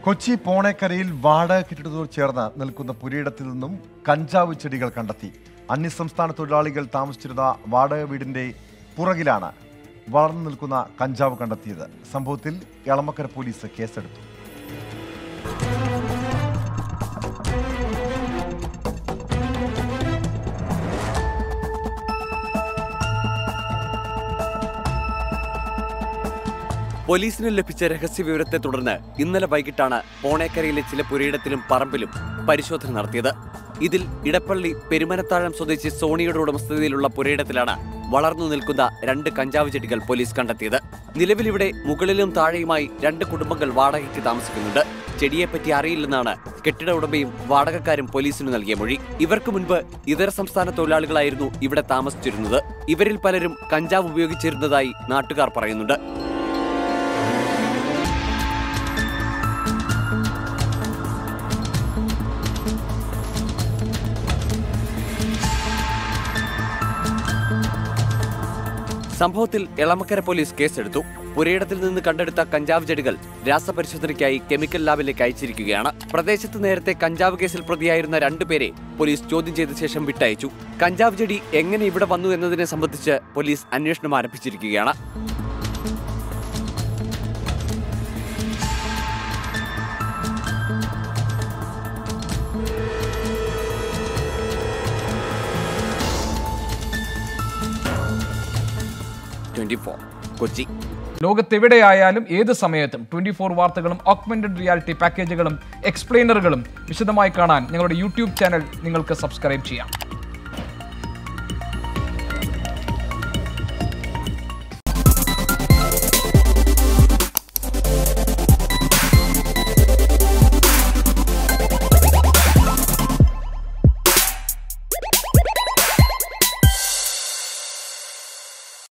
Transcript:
കൊച്ചി പോണേക്കരയിൽ വാടക കെട്ടിടത്തോട് ചേർന്ന് നിൽക്കുന്ന പുരയിടത്തിൽ നിന്നും കഞ്ചാവ് ചെടികൾ കണ്ടെത്തി അന്യസംസ്ഥാന തൊഴിലാളികൾ താമസിച്ചിരുന്ന വാടക വീടിന്റെ പുറകിലാണ് വളർന്നു നിൽക്കുന്ന കഞ്ചാവ് കണ്ടെത്തിയത് സംഭവത്തിൽ എളമക്കര പോലീസ് കേസെടുത്തു പോലീസിന് ലഭിച്ച രഹസ്യ വിവരത്തെ തുടർന്ന് ഇന്നലെ വൈകിട്ടാണ് പോണേക്കരയിലെ ചില പുരയിടത്തിലും പറമ്പിലും പരിശോധന നടത്തിയത് ഇതിൽ ഇടപ്പള്ളി പെരുമനത്താഴം സ്വദേശി സോണിയുടെ ഉടമസ്ഥതയിലുള്ള പുരയിടത്തിലാണ് വളർന്നു നിൽക്കുന്ന രണ്ട് കഞ്ചാവ് ചെടികൾ പോലീസ് കണ്ടെത്തിയത് നിലവിൽ ഇവിടെ മുകളിലും താഴെയുമായി രണ്ട് കുടുംബങ്ങൾ വാടകയ്ക്ക് താമസിക്കുന്നുണ്ട് ചെടിയെപ്പറ്റി അറിയില്ലെന്നാണ് കെട്ടിട ഉടമയും വാടകക്കാരും പോലീസിന് നൽകിയ മൊഴി ഇവർക്ക് മുൻപ് ഇതര സംസ്ഥാന തൊഴിലാളികളായിരുന്നു ഇവിടെ താമസിച്ചിരുന്നത് ഇവരിൽ പലരും കഞ്ചാവ് ഉപയോഗിച്ചിരുന്നതായി നാട്ടുകാർ പറയുന്നുണ്ട് സംഭവത്തിൽ എളമക്കര പോലീസ് കേസെടുത്തു പുരയിടത്തിൽ നിന്ന് കണ്ടെടുത്ത കഞ്ചാവ് ചെടികൾ രാസപരിശോധനയ്ക്കായി കെമിക്കൽ ലാബിലേക്ക് അയച്ചിരിക്കുകയാണ് പ്രദേശത്ത് നേരത്തെ കഞ്ചാവ് കേസിൽ പ്രതിയായിരുന്ന രണ്ടുപേരെ പോലീസ് ചോദ്യം ചെയ്ത ശേഷം വിട്ടയച്ചു കഞ്ചാവ് ചെടി എങ്ങനെ ഇവിടെ വന്നു എന്നതിനെ സംബന്ധിച്ച് പോലീസ് അന്വേഷണം ആരംഭിച്ചിരിക്കുകയാണ് ട്വന്റി ഫോർ കൊച്ചി ലോകത്തെവിടെയായാലും ഏത് സമയത്തും ട്വന്റി ഫോർ വാർത്തകളും ഓഗ്മെന്റഡ് റിയാലിറ്റി പാക്കേജുകളും എക്സ്പ്ലെയിനറുകളും വിശദമായി കാണാൻ ഞങ്ങളുടെ യൂട്യൂബ് ചാനൽ നിങ്ങൾക്ക് സബ്സ്ക്രൈബ് ചെയ്യാം